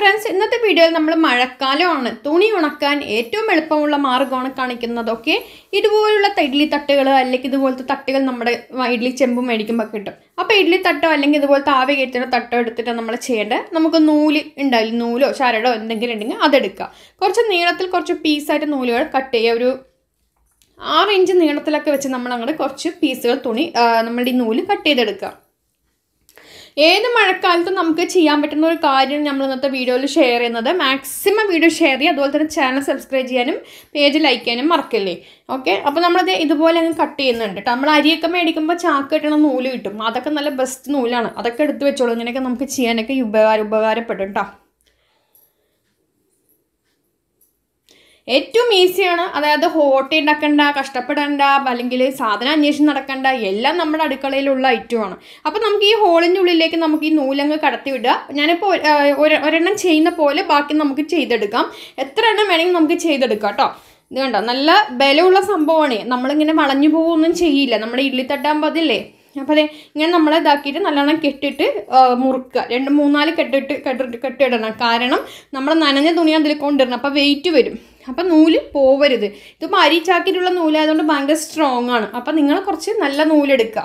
friends ഇന്നത്തെ വീഡിയോയിൽ നമ്മൾ മഴക്കാലമാണ് തുണി ഉണക്കാൻ ഏറ്റവും എളുപ്പമുള്ള മാർഗ്ഗമാണ് കാണിക്കുന്നത് ഓക്കെ ഇതുപോലുള്ള ത- ഇഡ്ഡലി തട്ടുകൾ അല്ലെങ്കിൽ ഇതുപോലത്തെ തട്ടുകൾ നമ്മുടെ വ- ഇഡ്ഡലി ചെമ്പ് മേടിക്കുമ്പോൾ കിട്ടും അപ്പോൾ ഇഡ്ഡലി തട്ടോ അല്ലെങ്കിൽ ഇതുപോലത്തെ ആവി കയറ്റുന്ന തട്ടോ എടുത്തിട്ട് നമ്മൾ ചെയ്യേണ്ടത് നമുക്ക് നൂല് ഉണ്ടാവില്ല നൂലോ ശരടോ എന്തെങ്കിലും ഉണ്ടെങ്കിൽ അതെടുക്കുക കുറച്ച് നീളത്തിൽ കുറച്ച് പീസായിട്ട് നൂലുകൾ കട്ട് ചെയ്യുക ഒരു ആറ് ഇഞ്ച് നീളത്തിലൊക്കെ വെച്ച് നമ്മൾ അങ്ങോട്ട് കുറച്ച് പീസുകൾ തുണി ആ, നമ്മുടെ ഈ നൂല് കട്ട് ചെയ്തെടുക്കുക ഏത് മഴക്കാലത്തും നമുക്ക് ചെയ്യാൻ പറ്റുന്ന ഒരു കാര്യം നമ്മൾ ഇന്നത്തെ വീഡിയോയിൽ ഷെയർ ചെയ്യുന്നത് മാക്സിമം വീഡിയോ ഷെയർ ചെയ്യുക അതുപോലെ തന്നെ ചാനൽ സബ്സ്ക്രൈബ് ചെയ്യാനും പേജ് ലൈക്ക് ചെയ്യാനും മറക്കല്ലേ ഓക്കെ അപ്പോൾ നമ്മളത് ഇതുപോലെ അങ്ങ് കട്ട് ചെയ്യുന്നുണ്ട് കേട്ടോ നമ്മൾ അരിയൊക്കെ മേടിക്കുമ്പോൾ ചാക്ക് കെട്ടണ നൂല് കിട്ടും അതൊക്കെ നല്ല ബെസ്റ്റ് നൂലാണ് അതൊക്കെ എടുത്ത് വെച്ചോളൂ ഇങ്ങനെയൊക്കെ നമുക്ക് ചെയ്യാനൊക്കെ ഉപകാരം ഉപകാരപ്പെടും കേട്ടോ ഏറ്റവും ഈസിയാണ് അതായത് ഹോട്ടി ഉണ്ടാക്കണ്ട കഷ്ടപ്പെടണ്ട അല്ലെങ്കിൽ സാധനം അന്വേഷിച്ച് നടക്കണ്ട എല്ലാം നമ്മുടെ അടുക്കളയിലുള്ള ഐറ്റമാണ് അപ്പോൾ നമുക്ക് ഈ ഹോളിൻ്റെ ഉള്ളിലേക്ക് നമുക്ക് ഈ നൂലങ്ങ് കടത്തി വിടുക ഞാനിപ്പോൾ ഒരു- ആ, ഒരു- ഒരെണ്ണം ചെയ്യുന്ന പോലെ ബാക്കി നമുക്ക് ചെയ്തെടുക്കാം എത്ര എണ്ണം വേണമെങ്കിൽ നമുക്ക് ചെയ്തെടുക്കാം കേട്ടോ ഇത് കണ്ടോ നല്ല ബലമുള്ള സംഭവമാണ് നമ്മളിങ്ങനെ വളഞ്ഞു പോവുകയൊന്നും ചെയ്യില്ല നമ്മുടെ ഇഡ്ഡലി തട്ടാകുമ്പോൾ അതില്ലേ അപ്പോൾ അതെ ഇങ്ങനെ നമ്മൾ ഇതാക്കിയിട്ട് നല്ലോണം കെട്ടിട്ട് ആ, മുറുക്കുക രണ്ട് മൂന്നാല് കെട്ടിട്ട് കെട്ടിട്ട് കെട്ടിടണം കാരണം നമ്മൾ നനഞ്ഞ തുണി അതിൽ കൊണ്ടിടണം അപ്പോൾ വെയിറ്റ് വരും അപ്പം നൂല് പോവരുത് ഇതിപ്പോൾ അരിച്ചാക്കിയിട്ടുള്ള നൂലായതുകൊണ്ട് ഭയങ്കര സ്ട്രോങ് ആണ് അപ്പം നിങ്ങൾ കുറച്ച് നല്ല നൂലെടുക്കുക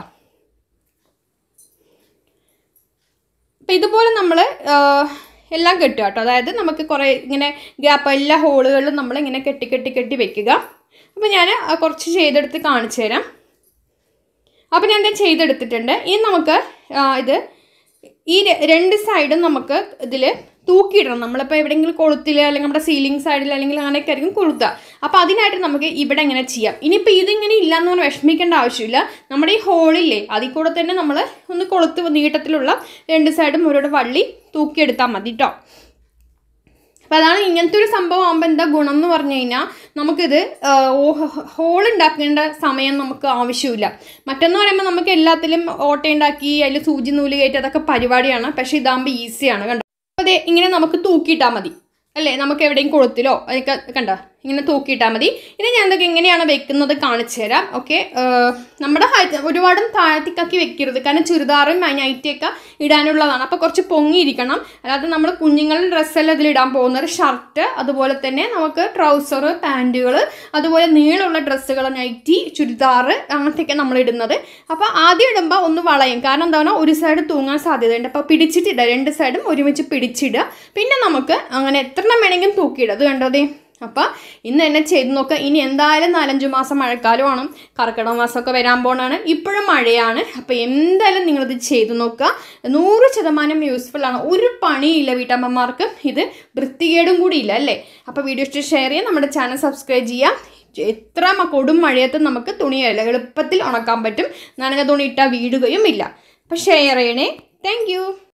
അപ്പം ഇതുപോലെ നമ്മൾ എല്ലാം കെട്ടുക കേട്ടോ അതായത് നമുക്ക് കുറേ ഇങ്ങനെ ഗ്യാപ്പ് എല്ലാ ഹോളുകളിലും നമ്മൾ ഇങ്ങനെ കെട്ടി കെട്ടി കെട്ടി വെക്കുക അപ്പോൾ ഞാൻ ആ, കുറച്ച് ചെയ്തെടുത്ത് കാണിച്ചു തരാം അപ്പോൾ ഞാൻ ഇത് ചെയ്തെടുത്തിട്ടുണ്ട് ഇനി നമുക്ക് ആ, ഇത് ഈ ര- രണ്ട് സൈഡും നമുക്ക് ഇതിൽ തൂക്കിയിടണം നമ്മളിപ്പോൾ എവിടെയെങ്കിലും കൊളുത്തിൽ അല്ലെങ്കിൽ നമ്മുടെ സീലിംഗ് സൈഡിൽ അല്ലെങ്കിൽ അങ്ങനെയൊക്കെ ആയിരിക്കും കൊളുത്തുക അപ്പോൾ അതിനായിട്ട് നമുക്ക് ഇവിടെ ഇങ്ങനെ ചെയ്യാം ഇനിയിപ്പോൾ ഇതിങ്ങനെ ഇല്ലയെന്ന് പറഞ്ഞാൽ വിഷമിക്കേണ്ട ആവശ്യമില്ല നമ്മുടെ ഈ ഹോളില്ലേ അതിൽ കൂടെ തന്നെ നമ്മൾ ഒന്ന് കൊളുത്ത് നീട്ടത്തിലുള്ള രണ്ട് സൈഡും ഓരോരോ വള്ളി തൂക്കിയെടുത്താൽ മതി കേട്ടോ അപ്പം അതാണ് ഇങ്ങനത്തെ ഒരു സംഭവം ആകുമ്പോൾ എന്താ ഗുണം എന്ന് പറഞ്ഞു കഴിഞ്ഞാൽ നമുക്കിത് ഹോൾ ഉണ്ടാക്കേണ്ട സമയം നമുക്ക് ആവശ്യമില്ല മറ്റൊന്ന് പറയുമ്പോൾ നമുക്ക് എല്ലാത്തിലും ഓട്ട ഉണ്ടാക്കി അതിൽ സൂചി നൂല് കയറ്റി അതൊക്കെ പരിപാടിയാണ് പക്ഷേ ഇതാകുമ്പോൾ ഈസിയാണ് കണ്ടോ അപ്പോൾ അതെ ഇങ്ങനെ നമുക്ക് തൂക്കിയിട്ടാൽ മതി അല്ലേ നമുക്ക് എവിടെയും കൊളുത്തിലോ അതൊക്കെ കണ്ടോ ഇങ്ങനെ തൂക്കിയിട്ടാൽ മതി ഇനി ഞാൻ ഇതൊക്കെ എങ്ങനെയാണ് വെക്കുന്നത് കാണിച്ചു തരാം ഓക്കെ നമ്മുടെ ഹൈറ്റ് ഒരുപാടും താഴത്തേക്കാക്കി വെക്കരുത് കാരണം ചുരിദാറും നൈറ്റിയൊക്കെ ഇടാനുള്ളതാണ് അപ്പോൾ കുറച്ച് പൊങ്ങിയിരിക്കണം അല്ലാതെ നമ്മൾ കുഞ്ഞുങ്ങളുടെ ഡ്രസ്സെല്ലാം ഇതിൽ ഇടാൻ പോകുന്നത് ഷർട്ട് അതുപോലെ തന്നെ നമുക്ക് ട്രൗസർ പാൻറ്റുകൾ അതുപോലെ നീളമുള്ള ഡ്രസ്സുകൾ നൈറ്റി ചുരിദാർ അങ്ങനത്തെയൊക്കെ നമ്മൾ ഇടുന്നത് അപ്പോൾ ആദ്യം ഇടുമ്പോൾ ഒന്ന് വളയും കാരണം എന്താണ് ഒരു സൈഡ് തൂങ്ങാൻ സാധ്യതയുണ്ട് അപ്പോൾ പിടിച്ചിട്ടിടുക രണ്ട് സൈഡും ഒരുമിച്ച് പിടിച്ചിടുക പിന്നെ നമുക്ക് അങ്ങനെ എത്ര എണ്ണം വേണമെങ്കിലും തൂക്കിയിടുക അത് കണ്ടതേ അപ്പോൾ ഇന്ന് തന്നെ ചെയ്ത് നോക്കുക ഇനി എന്തായാലും നാലഞ്ച് മാസം മഴക്കാലമാണ് കർക്കിടക മാസമൊക്കെ വരാൻ പോണാണ് ഇപ്പോഴും മഴയാണ് അപ്പോൾ എന്തായാലും നിങ്ങളിത് ചെയ്ത് നോക്കുക നൂറ് ശതമാനം യൂസ്ഫുൾ ആണ് ഒരു പണിയില്ല വീട്ടമ്മമാർക്ക് ഇത് വൃത്തികേടും കൂടി ഇല്ല അല്ലേ അപ്പോൾ വീഡിയോ ഇഷ്ടം ഷെയർ ചെയ്യുക നമ്മുടെ ചാനൽ സബ്സ്ക്രൈബ് ചെയ്യുക എത്ര മ- കൊടും മഴയത്ത് നമുക്ക് തുണിയല്ല എളുപ്പത്തിൽ ഉണക്കാൻ പറ്റും നനഞ്ഞ തുണി ഇട്ടാൽ വീടുകയും ഇല്ല അപ്പോൾ ഷെയർ ചെയ്യണേ താങ്ക്